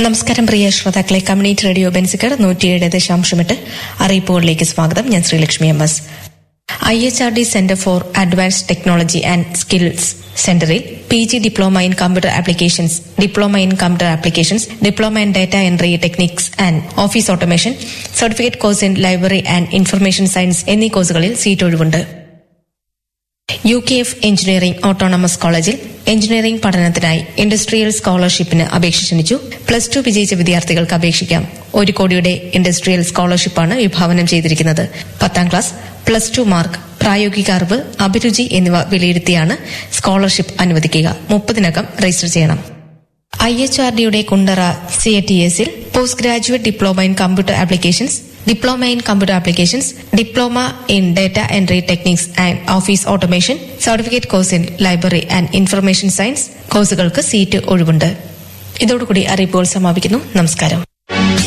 നമസ്കാരം പ്രിയ ശ്രോതാക്കളെ community radio ബെൻസിക്കർ നൂറ്റിയേഴ് ദശാംശമെട്ട് അറിയിപ്പുകളിലേക്ക് സ്വാഗതം ഞാൻ Sreelakshmi M S I H R D centre for advanced technology and skills സെന്ററിൽ P G diploma in computer applications diploma in computer applications diploma in data entry techniques and office automation certificate course in library and information science എന്നീ കോഴ്സുകളിൽ seat ഒഴിവുണ്ട് U K F engineering autonomous കോളേജിൽ engineering പഠനത്തിനായി industrial സ്കോളർഷിപ്പിന് അപേക്ഷ ക്ഷണിച്ചു plus two വിജയിച്ച വിദ്യാർത്ഥികൾക്ക് അപേക്ഷിക്കാം ഒരു കോടിയുടെ ഇൻഡസ്ട്രിയൽ സ്കോളർഷിപ്പാണ് വിഭാവനം ചെയ്തിരിക്കുന്നത് പത്താം ക്ലാസ് പ്ലസ് ടു മാർക്ക് പ്രായോഗിക അറിവ് അഭിരുചി എന്നിവ വിലയിരുത്തിയാണ് സ്കോളർഷിപ്പ് അനുവദിക്കുക മുപ്പതിനകം രജിസ്റ്റർ ചെയ്യണം ഐ എച്ച് ആർ ഡിയുടെ കുണ്ടറ സി എ ടി എസിൽ post graduate diploma in computer applications diploma in computer applications diploma in data entry techniques and office automation certificate course in library and information science കോഴ്സുകൾക്ക് seat ഒഴിവുണ്ട് ഇതോടുകൂടി അറിയിപ്പുകൾ സമാപിക്കുന്നു നമസ്കാരം